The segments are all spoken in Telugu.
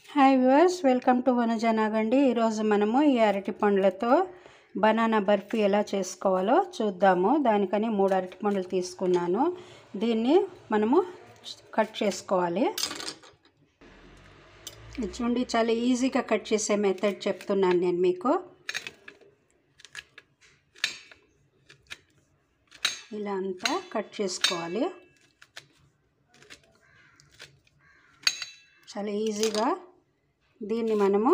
హాయ్ వ్యూవర్స్ వెల్కమ్ టు వనజనాగండి ఈరోజు మనము ఈ అరటి పండ్లతో బనానా బర్ఫీ ఎలా చేసుకోవాలో చూద్దాము దానికని మూడు అరటి పండ్లు తీసుకున్నాను దీన్ని మనము కట్ చేసుకోవాలి ఇది చూడండి చాలా ఈజీగా కట్ చేసే మెథడ్ చెప్తున్నాను నేను మీకు ఇలా అంతా కట్ చేసుకోవాలి చాలా ఈజీగా దీన్ని మనము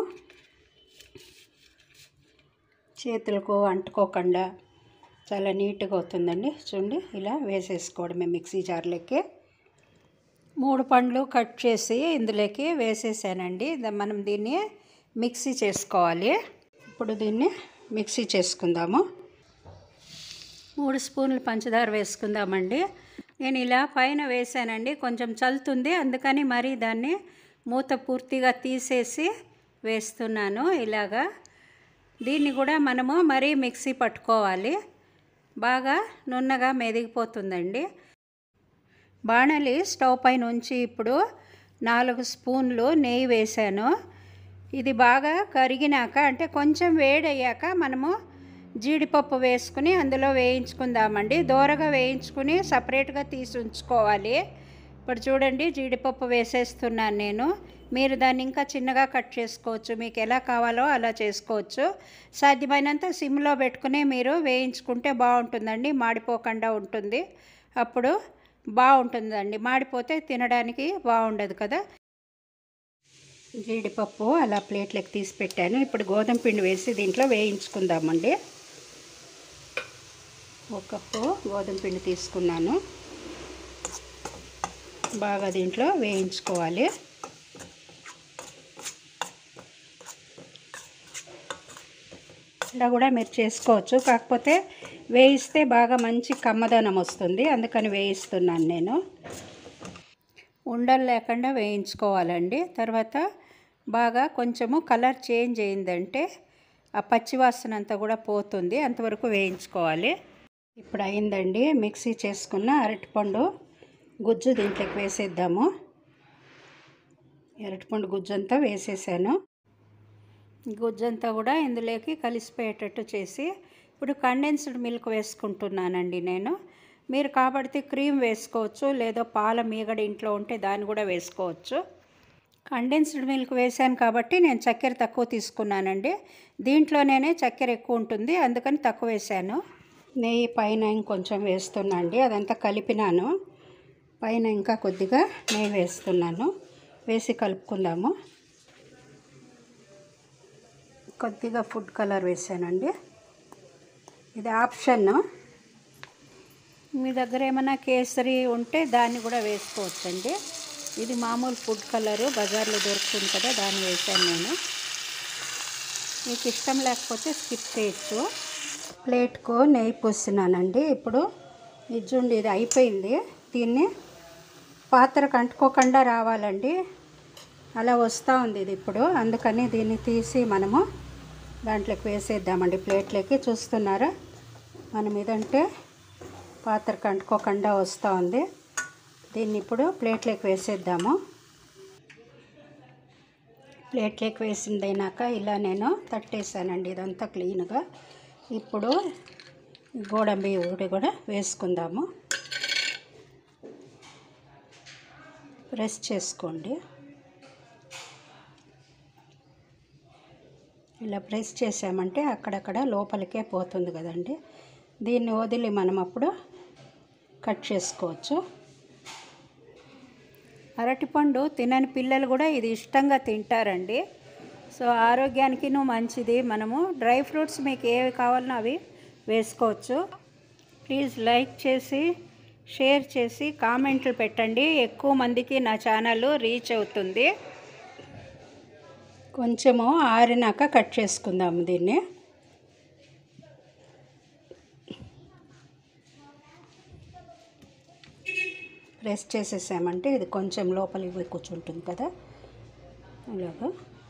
చేతులకు అంటుకోకుండా చాలా నీట్గా అవుతుందండి చూడండి ఇలా వేసేసుకోవడమే మిక్సీ జార్లోకి మూడు పండ్లు కట్ చేసి ఇందులోకి వేసేసానండి ద- మనం దీన్ని మిక్సీ చేసుకోవాలి ఇప్పుడు దీన్ని మిక్సీ చేసుకుందాము మూడు స్పూన్లు పంచదార వేసుకుందామండి నేను ఇలా పైన వేసానండి కొంచెం చల్లుతుంది అందుకని మరి దాన్ని మూత పూర్తిగా తీసేసి వేస్తున్నాను ఇలాగా దీన్ని కూడా మనము మరీ మిక్సీ పట్టుకోవాలి బాగా నున్నగా మెదిగిపోతుందండి బాణలి స్టవ్ పైన ఉంచి ఇప్పుడు నాలుగు స్పూన్లు నెయ్యి వేసాను ఇది బాగా కరిగినాక అంటే కొంచెం వేడయ్యాక మనము జీడిపప్పు వేసుకుని అందులో వేయించుకుందామండి దూరగా వేయించుకుని సపరేట్గా తీసి ఉంచుకోవాలి ఇప్పుడు చూడండి జీడిపప్పు వేసేస్తున్నాను నేను మీరు దాన్ని ఇంకా చిన్నగా కట్ చేసుకోవచ్చు మీకు ఎలా కావాలో అలా చేసుకోవచ్చు సాధ్యమైనంత సిమ్లో పెట్టుకుని మీరు వేయించుకుంటే బాగుంటుందండి మాడిపోకుండా ఉంటుంది అప్పుడు బాగుంటుందండి మాడిపోతే తినడానికి బాగుండదు కదా జీడిపప్పు అలా ప్లేట్లకు తీసి పెట్టాను ఇప్పుడు గోధుమ పిండి వేసి దీంట్లో వేయించుకుందామండి ఒక కప్పు గోధుమ పిండి తీసుకున్నాను బాగా దీంట్లో వేయించుకోవాలి ఇలా కూడా మీరు చేసుకోవచ్చు కాకపోతే వేయిస్తే బాగా మంచి కమ్మదనం వస్తుంది అందుకని వేయిస్తున్నాను నేను ఉండలు లేకుండా వేయించుకోవాలండి తర్వాత బాగా కొంచెము కలర్ చేంజ్ అయిందంటే ఆ పచ్చివాసన అంతా కూడా పోతుంది అంతవరకు వేయించుకోవాలి ఇప్పుడు అయిందండి మిక్సీ చేసుకున్న అరటిపండు గుజ్జు దీంట్లోకి వేసేద్దాము అరటిపండు గుజ్జు అంతా వేసేసాను గుజ్జంతా కూడా ఇందులోకి కలిసిపోయేటట్టు చేసి ఇప్పుడు కండెన్స్డ్ మిల్క్ వేసుకుంటున్నానండి నేను మీరు కాబట్టి క్రీమ్ వేసుకోవచ్చు లేదా పాల మీగడ ఇంట్లో ఉంటే దాన్ని కూడా వేసుకోవచ్చు కండెన్స్డ్ మిల్క్ వేసాను కాబట్టి నేను చక్కెర తక్కువ తీసుకున్నానండి దీంట్లోనే చక్కెర ఎక్కువ ఉంటుంది అందుకని తక్కువ వేసాను నెయ్యి పైన ఇంకొంచెం వేస్తున్నా అండి అదంతా కలిపినాను పైన ఇంకా కొద్దిగా నెయ్యి వేస్తున్నాను వేసి కలుపుకుందాము కొద్దిగా ఫుడ్ కలర్ వేసానండి ఇది ఆప్షన్ మీ దగ్గర ఏమైనా కేసరి ఉంటే దాన్ని కూడా వేసుకోవచ్చండి ఇది మామూలు ఫుడ్ కలరు బజార్లో దొరుకుతుంది కదా దాన్ని వేసాను నేను మీకు ఇష్టం లేకపోతే స్కిప్ చేయొచ్చు ప్లేట్కు నెయ్యి పూస్తున్నానండి ఇప్పుడు ఇది చూడండి ఇది అయిపోయింది దీన్ని పాత్రకు అంటుకోకుండా రావాలండి అలా వస్తూ ఉంది ఇది ఇప్పుడు అందుకని దీన్ని తీసి మనము దాంట్లోకి వేసేద్దామండి ప్లేట్లోకి చూస్తున్నారా మనం ఇదంటే పాత్రకు అంటుకోకుండా వస్తూ ఉంది దీన్ని ఇప్పుడు ప్లేట్లోకి వేసేద్దాము ప్లేట్లోకి వేసిందైనాక ఇలా నేను తట్టేసానండి ఇదంతా క్లీన్గా ఇప్పుడు గోడంబి ఊడి కూడా వేసుకుందాము ప్రెస్ చేసుకోండి ఇలా ప్రెస్ చేసామంటే అక్కడక్కడ లోపలికే పోతుంది కదండి దీన్ని వదిలి మనం అప్పుడు కట్ చేసుకోవచ్చు అరటిపండు తినని పిల్లలు కూడా ఇది ఇష్టంగా తింటారండి సో ఆరోగ్యానికి మంచిది మనము డ్రై ఫ్రూట్స్ మీకు ఏవి కావాలనో అవి వేసుకోవచ్చు ప్లీజ్ లైక్ చేసి షేర్ చేసి కామెంట్లు పెట్టండి ఎక్కువ మందికి నా ఛానల్ రీచ్ అవుతుంది కొంచెము ఆరినాక కట్ చేసుకుందాము దీన్ని ప్రెస్ చేసేసామంటే ఇది కొంచెం లోపలికి పోయి కూర్చుంటుంది కదా అలాగా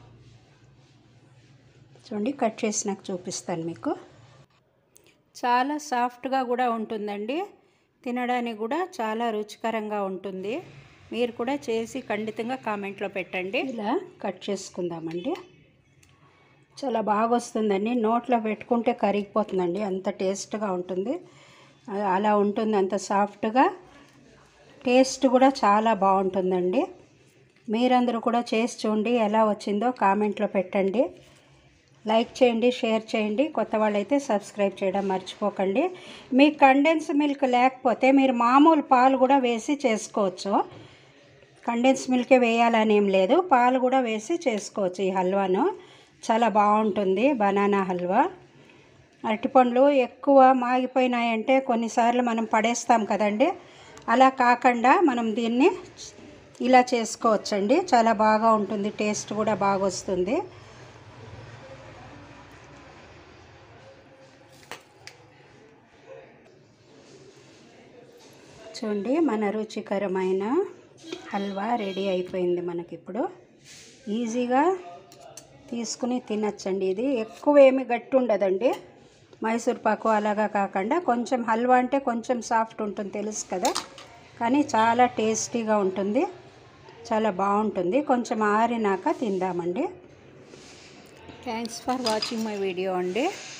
చూడండి కట్ చేసి నాకు చూపిస్తాను మీకు చాలా సాఫ్ట్గా కూడా ఉంటుందండి తినడానికి కూడా చాలా రుచికరంగా ఉంటుంది మీరు కూడా చేసి ఖండితంగా కామెంట్లో పెట్టండి ఇలా కట్ చేసుకుందామండి చాలా బాగా వస్తుందండి నోట్లో పెట్టుకుంటే కరిగిపోతుందండి అంత టేస్ట్గా ఉంటుంది అ- అలా ఉంటుంది అంత సాఫ్ట్గా టేస్ట్ కూడా చాలా బాగుంటుందండి మీరందరూ కూడా చేసి చూడండి ఎలా వచ్చిందో కామెంట్లో పెట్టండి లైక్ చేయండి షేర్ చేయండి కొత్త వాళ్ళైతే సబ్స్క్రైబ్ చేయడం మర్చిపోకండి మీకు కండెన్స్ మిల్క్ లేకపోతే మీరు మామూలు పాలు కూడా వేసి చేసుకోవచ్చు కండెన్స్ మిల్కే వేయాలని ఏం లేదు పాలు కూడా వేసి చేసుకోవచ్చు ఈ హల్వాను చాలా బాగుంటుంది బనానా హల్వా అరటిపండ్లు ఎక్కువ మాగిపోయినాయంటే కొన్నిసార్లు మనం పడేస్తాం కదండి అలా కాకుండా మనం దీన్ని ఇలా చేసుకోవచ్చండి చాలా బాగా ఉంటుంది టేస్ట్ కూడా బాగా వస్తుంది చూడండి మన రుచికరమైన హల్వా రెడీ అయిపోయింది మనకిప్పుడు ఈజీగా తీసుకుని తినచ్చండి ఇది ఎక్కువ ఏమి గట్టి ఉండదండి మైసూర్ పాకు అలాగా కాకుండా కొంచెం హల్వా అంటే కొంచెం సాఫ్ట్ ఉంటుంది తెలుసు కదా కానీ చాలా టేస్టీగా ఉంటుంది చాలా బాగుంటుంది కొంచెం ఆరినాక తిందామండి thanks for watching my video అండి